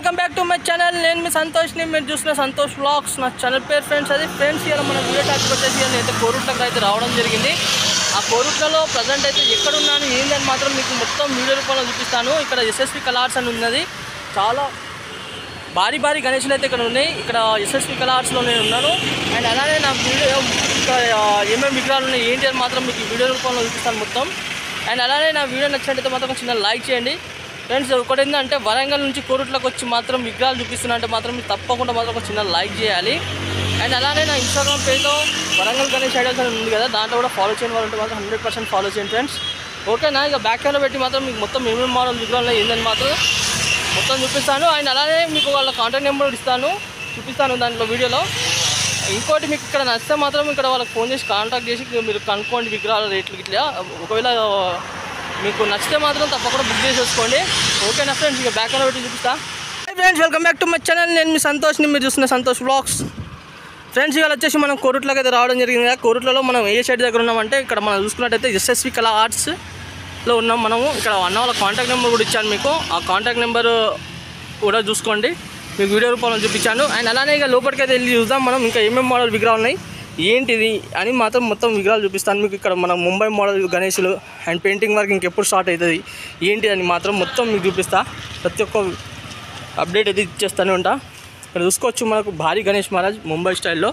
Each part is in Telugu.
welcome back to my channel నేను మీ సంతోష్ని మీరు చూసిన సంతోష్ వ్లాగ్స్ నా ఛానల్ పేరు ఫ్రెండ్స్ అది ఫ్రెండ్స్ ఇలా మన వీడియో టాపిక్ వచ్చేసి నేను అయితే కోరుట్లకు అయితే రావడం జరిగింది ఆ కోరుట్లలో ప్రజెంట్ అయితే ఎక్కడ ఉన్నాను ఏందని మాత్రం మీకు మొత్తం వీడియో రూపంలో చూపిస్తాను ఇక్కడ ఎస్ఎస్పి కలార్స్ అని ఉన్నది చాలా భారీ భారీ గణేషులు అయితే ఇక్కడ ఉన్నాయి ఇక్కడ ఎస్ఎస్పి కలార్స్లో నేను ఉన్నాను అండ్ అలానే నా వీడియో ఇక్కడ ఏమేమి విగ్రహాలు ఉన్నాయి ఏంటి అని మాత్రం మీకు ఈ వీడియో రూపంలో చూపిస్తాను మొత్తం అండ్ అలానే నా వీడియో నచ్చినట్టయితే మాత్రం ఒక చిన్న లైక్ చేయండి ఫ్రెండ్స్ ఒకటి ఏంటంటే వరంగల్ నుంచి కోరుట్లకు వచ్చి మాత్రం విగ్రహాలు చూపిస్తున్నా అంటే మాత్రం మీరు తప్పకుండా మాత్రం ఒక చిన్న లైక్ చేయాలి అండ్ అలానే నా ఇన్స్టాగ్రామ్ పేజ్లో వరంగల్ గణేష్ ఐడియాస్ అని ఉంది కదా దాంట్లో కూడా ఫాలో చేయని వాళ్ళు ఉంటే మాత్రం హండ్రెడ్ పర్సెంట్ ఫాలో చేయండి ఫ్రెండ్స్ ఓకేనా ఇక బ్యాక్ క్యామ్లో పెట్టి మాత్రం మీకు మొత్తం ఏమేమి మోడల్ విగ్రహాలు ఉన్నాయి ఏందని మాత్రం మొత్తం చూపిస్తాను అండ్ అలానే మీకు వాళ్ళ కాంటాక్ట్ నెంబర్ కూడా ఇస్తాను చూపిస్తాను దాంట్లో వీడియోలో ఇంకోటి మీకు ఇక్కడ నచ్చితే మాత్రం ఇక్కడ వాళ్ళకి ఫోన్ చేసి కాంటాక్ట్ చేసి మీరు కనుక్కోండి విగ్రహాల రేట్లు ఇట్లా ఒకవేళ మీకు నచ్చితే మాత్రం తప్పకుండా బుక్ చేసేసుకోండి ఓకేనా ఫ్రెండ్స్ ఇక బ్యాక్ పెట్టి చూపిస్తా friends welcome back to my channel నేను మీ సంతోష్ని మీరు చూస్తున్న సంతోష్ బ్లాగ్స్ ఫ్రెండ్స్ ఇవాళ వచ్చేసి మనం కోరుట్లోకి అయితే రావడం జరిగింది కదా కోరుట్లలో మనం ఏ సైడ్ దగ్గర ఉన్నామంటే ఇక్కడ మనం చూసుకున్నట్టయితే ఎస్ఎస్వి కళా ఆర్ట్స్ లో ఉన్నాం మనము ఇక్కడ అన్న వాళ్ళ కాంటాక్ట్ నెంబర్ కూడా ఇచ్చాను మీకు ఆ కాంటాక్ట్ నెంబర్ కూడా చూసుకోండి మీకు వీడియో రూపంలో చూపించాను అండ్ అలానే ఇక లోపలికి అయితే వెళ్ళి చూద్దాం మనం ఇంకా ఏమేమి మోడల్ విగ్రహాలు ఉన్నాయి ఏంటిది అని మాత్రం మొత్తం విగ్రహాలు చూపిస్తాను మీకు ఇక్కడ మన ముంబై మోడల్ గణేషులు అండ్ పెయింటింగ్ వర్క్ ఇంకెప్పుడు స్టార్ట్ అవుతుంది ఏంటి అని మాత్రం మొత్తం మీకు చూపిస్తా ప్రతి ఒక్క అప్డేట్ అయితే ఇచ్చేస్తూనే ఉంటా ఇక్కడ చూసుకోవచ్చు మనకు భారీ గణేష్ మహారాజ్ ముంబై స్టైల్లో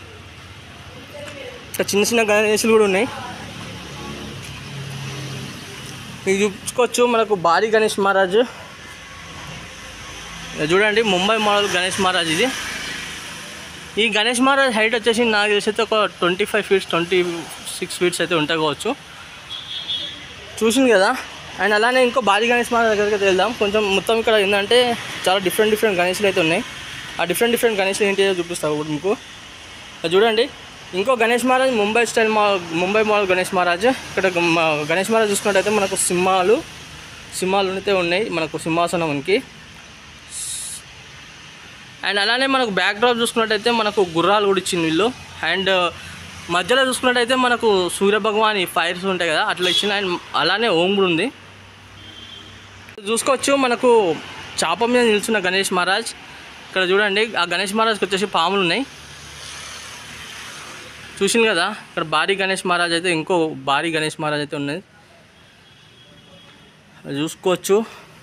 ఇక్కడ చిన్న చిన్న గణేషులు కూడా ఉన్నాయి మీకు చూసుకోవచ్చు మనకు భారీ గణేష్ మహారాజ్ ఇది చూడండి ముంబై మోడల్ గణేష్ మహారాజ్ ఇది ఈ గణేష్ మహారాజ్ హైట్ వచ్చేసి నాకు తెలిసి అయితే ఒక twenty five feets twenty six feets అయితే ఉంటాయి కావచ్చు చూసింది కదా అండ్ అలానే ఇంకో భారీ గణేష్ మహారాజ్ దగ్గరికి అయితే వెళ్దాం కొంచెం మొత్తం ఇక్కడ ఏంటంటే చాలా డిఫరెంట్ డిఫరెంట్ గణేష్లు అయితే ఉన్నాయి ఆ డిఫరెంట్ డిఫరెంట్ గణేష్లు ఏంటి చూపిస్తాను ఇప్పుడు మీకు ఇది చూడండి ఇంకో గణేష్ మహారాజ్ ముంబై స్టైల్ మా ముంబై మోడల్ గణేష్ మహారాజ్ ఇక్కడ మ- గణేష్ మహారాజ్ చూసుకున్నట్టయితే మనకు సింహాలు సింహాలు అయితే ఉన్నాయి మనకు సింహాసనంకి అండ్ అలానే మనకు బ్యాక్ డ్రాప్ చూసుకున్నట్టయితే మనకు గుర్రాలు కూడా ఇచ్చింది వీళ్ళు అండ్ మధ్యలో చూసుకున్నట్టయితే మనకు సూర్య భగవాన్ ఫైర్స్ ఉంటాయి కదా అట్లా ఇచ్చింది అండ్ అలానే ఓం కూడా ఉంది చూసుకోవచ్చు మనకు చాప మీద నిల్చున్న గణేష్ మహారాజ్ ఇక్కడ చూడండి ఆ గణేష్ మహారాజ్కి వచ్చేసి పాములు ఉన్నాయి చూసింది కదా ఇక్కడ భారీ గణేష్ మహారాజ్ అయితే ఇంకో భారీ గణేష్ మహారాజ్ అయితే ఉన్నది అది చూసుకోవచ్చు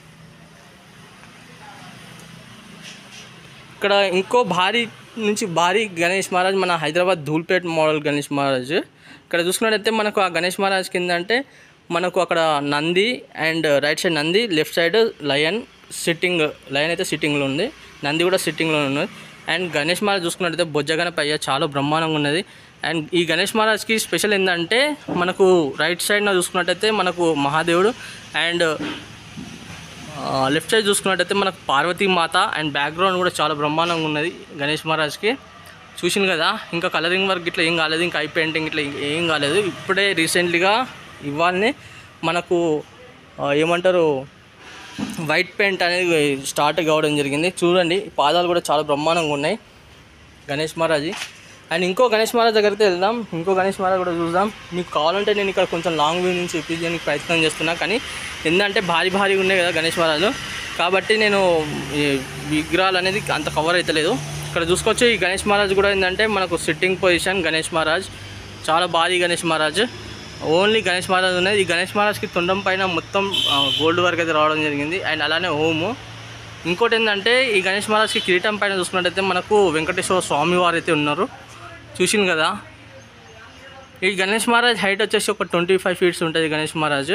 ఇక్కడ ఇంకో భారీ నుంచి భారీ గణేష్ మహారాజ్ మన హైదరాబాద్ ధూల్పేట్ మోడల్ గణేష్ మహారాజ్ ఇక్కడ చూసుకున్నట్టయితే మనకు ఆ గణేష్ మహారాజ్ కింద అంటే మనకు అక్కడ Nandi and right side Nandi left side lion sitting lion అయితే సిట్టింగ్లో ఉంది నంది కూడా సిట్టింగ్లో ఉన్నది అండ్ గణేష్ మహారాజ్ చూసుకున్నట్టయితే బొజ్జగనపయ్య చాలా బ్రహ్మాండంగా ఉన్నది అండ్ ఈ గణేష్ మహారాజ్కి స్పెషల్ ఏంటంటే మనకు రైట్ సైడ్న చూసుకున్నట్టయితే మనకు మహాదేవుడు అండ్ లెఫ్ట్ సైడ్ చూసుకున్నట్టయితే మనకు పార్వతీ మాత అండ్ బ్యాక్గ్రౌండ్ కూడా చాలా బ్రహ్మాండంగా ఉన్నది గణేష్ మహారాజ్కి చూసింది కదా ఇంకా కలరింగ్ వర్క్ ఇట్లా ఏం కాలేదు ఇంకా ఐ పెయింటింగ్ ఇట్లా ఏం కాలేదు ఇప్పుడే రీసెంట్లీగా ఇవాళనే మనకు ఆ, ఏమంటారు వైట్ పెయింట్ అనేది స్టార్ట్ కావడం జరిగింది చూడండి పాదాలు కూడా చాలా బ్రహ్మాండంగా ఉన్నాయి గణేష్ మహారాజ్ అండ్ ఇంకో గణేష్ మహారాజ్ దగ్గరికి వెళ్దాం ఇంకో గణేష్ మహారాజ్ కూడా చూద్దాం మీకు కావాలంటే నేను ఇక్కడ కొంచెం లాంగ్ వ్యూ నుంచి చూపించడానికి ప్రయత్నం చేస్తున్నా కానీ ఏంటంటే భారీ భారీగా ఉన్నాయి కదా గణేష్ మహారాజు కాబట్టి నేను ఈ విగ్రహాలు అనేది అంత కవర్ అవుతలేదు ఇక్కడ చూసుకోవచ్చు ఈ గణేష్ మహారాజ్ కూడా ఏంటంటే మనకు సిట్టింగ్ పొజిషన్ గణేష్ మహారాజ్ చాలా భారీ గణేష్ మహారాజ్ ఓన్లీ గణేష్ మహారాజ్ ఉన్నది ఈ గణేష్ మహారాజ్కి తొండం పైన మొత్తం గోల్డ్ వర్క్ అయితే రావడం జరిగింది అండ్ అలానే ఓము ఇంకోటి ఏంటంటే ఈ గణేష్ మహారాజ్కి కిరీటం పైన చూసుకున్నట్టయితే మనకు వెంకటేశ్వర స్వామి వారు అయితే ఉన్నారు చూసింది కదా ఈ గణేష్ మహారాజ్ హైట్ వచ్చేసి ఒక ట్వంటీ ఫైవ్ ఫీట్స్ ఉంటుంది గణేష్ మహారాజ్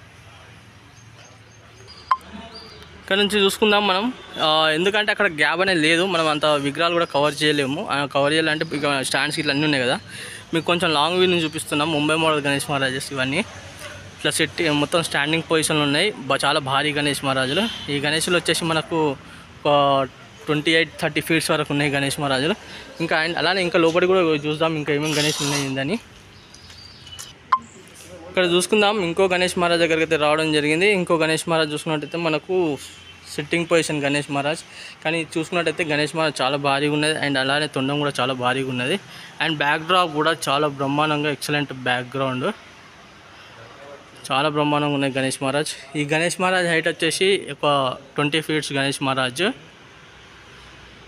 ఇక్కడ నుంచి చూసుకుందాం మనం ఆ, ఎందుకంటే అక్కడ గ్యాప్ అనేది లేదు మనం అంత విగ్రహాలు కూడా కవర్ చేయలేము కవర్ చేయాలంటే ఇక స్టాండ్స్ ఇట్లా అన్నీ ఉన్నాయి కదా మీకు కొంచెం లాంగ్ వ్యూ నుంచి చూపిస్తున్నాం ముంబై మోడల్ గణేష్ మహారాజెస్ ఇవన్నీ ఇట్లా సెట్ మొత్తం స్టాండింగ్ పొజిషన్లో ఉన్నాయి బా- చాలా భారీ గణేష్ మహారాజులు ఈ గణేషులు వచ్చేసి మనకు ఒక ట్వంటీ ఎయిట్ థర్టీ ఫీట్స్ వరకు ఉన్నాయి గణేష్ మహారాజులు ఇంకా ఆయన అలానే ఇంకా లోపలి కూడా చూద్దాం ఇంకా ఏమేమి గణేష్ ఉన్నాయి ఏందని ఇక్కడ చూసుకుందాం ఇంకో గణేష్ మహారాజ్ దగ్గరికి అయితే రావడం జరిగింది ఇంకో గణేష్ మహారాజ్ చూసుకున్నట్టయితే మనకు సిట్టింగ్ పొజిషన్ గణేష్ మహారాజ్ కానీ చూసుకున్నట్టయితే గణేష్ మహారాజ్ చాలా భారీగా ఉన్నది అండ్ అలానే తొండం కూడా చాలా భారీగా ఉన్నది అండ్ బ్యాక్ డ్రాప్ కూడా చాలా బ్రహ్మాండంగా ఎక్సలెంట్ బ్యాక్గ్రౌండ్ చాలా బ్రహ్మాండంగా ఉన్నాయి గణేష్ మహారాజ్ ఈ గణేష్ మహారాజ్ హైట్ వచ్చేసి ఒక ట్వంటీ ఫీట్స్ గణేష్ మహారాజ్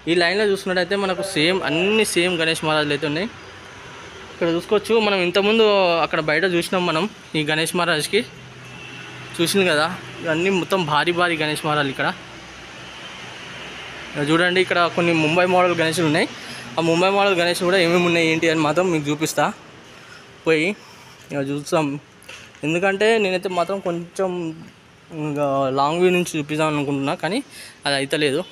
ఈ లైన్లో చూసుకున్నట్టయితే మనకు సేమ్ అన్ని సేమ్ గణేష్ మహారాజులు అయితే ఉన్నాయి ఇక్కడ చూసుకోవచ్చు మనం ఇంతకుముందు అక్కడ బయట చూసినాం మనం ఈ గణేష్ మహారాజ్కి చూసింది కదా ఇవన్నీ మొత్తం భారీ భారీ గణేష్ మహారాజులు ఇక్కడ ఇక్కడ చూడండి ఇక్కడ కొన్ని ముంబై మోడల్ గణేషులు ఉన్నాయి ఆ ముంబై మోడల్ గణేష్ కూడా ఏమేమి ఉన్నాయి ఏంటి అని మాత్రం మీకు చూపిస్తా పోయి ఇక చూస్తాం ఎందుకంటే నేనైతే మాత్రం కొంచెం ఇంకా లాంగ్ వ్యూ నుంచి చూపిద్దాం అనుకుంటున్నా కానీ అది అయితలేదు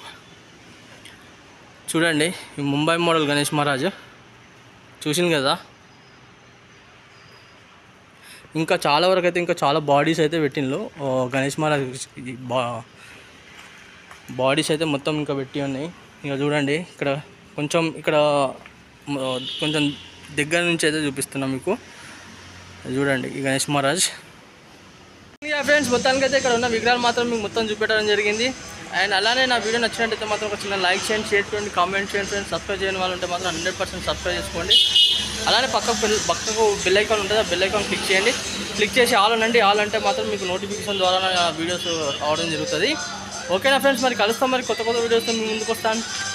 చూడండి ఈ ముంబై మోడల్ గణేష్ మహారాజ్ చూసింది కదా ఇంకా చాలా వరకు అయితే ఇంకా చాలా బాడీస్ అయితే పెట్టిండ్రు ఓ గణేష్ మహారాజ్ ఈ బా బాడీస్ అయితే మొత్తం ఇంకా పెట్టి ఉన్నాయి ఇక చూడండి ఇక్కడ కొంచెం ఇక్కడ మ- కొంచెం దగ్గర నుంచి అయితే చూపిస్తున్నా మీకు చూడండి ఈ గణేష్ మహారాజ్ ఫ్రెండ్స్ మొత్తానికి అయితే ఇక్కడ ఉన్న విగ్రహాలు మాత్రం మీకు మొత్తం చూపెట్టడం జరిగింది అండ్ అలానే నా వీడియో నచ్చినట్టయితే మాత్రం ఒక చిన్న లైక్ చేయండి షేర్ చేయండి కామెంట్ చేయండి ఫ్రెండ్స్ సబ్స్క్రైబ్ చేయని వాళ్ళు ఉంటే మాత్రం హండ్రెడ్ పర్సెంట్ సబ్స్క్రైబ్ చేసుకోండి అలానే పక్కకు బెల్ పక్కకు బెల్ ఐకాన్ ఉంటుంది ఆ బెల్ ఐకాన్ క్లిక్ చేయండి క్లిక్ చేసి ఆల్ అనండి ఆల్ అంటే మాత్రం మీకు నోటిఫికేషన్ ద్వారా నా వీడియోస్ రావడం జరుగుతుంది ఓకేనా ఫ్రెండ్స్ మరి కలుస్తాం మరి కొత్త కొత్త వీడియోస్తో మీ ముందుకు వస్తాను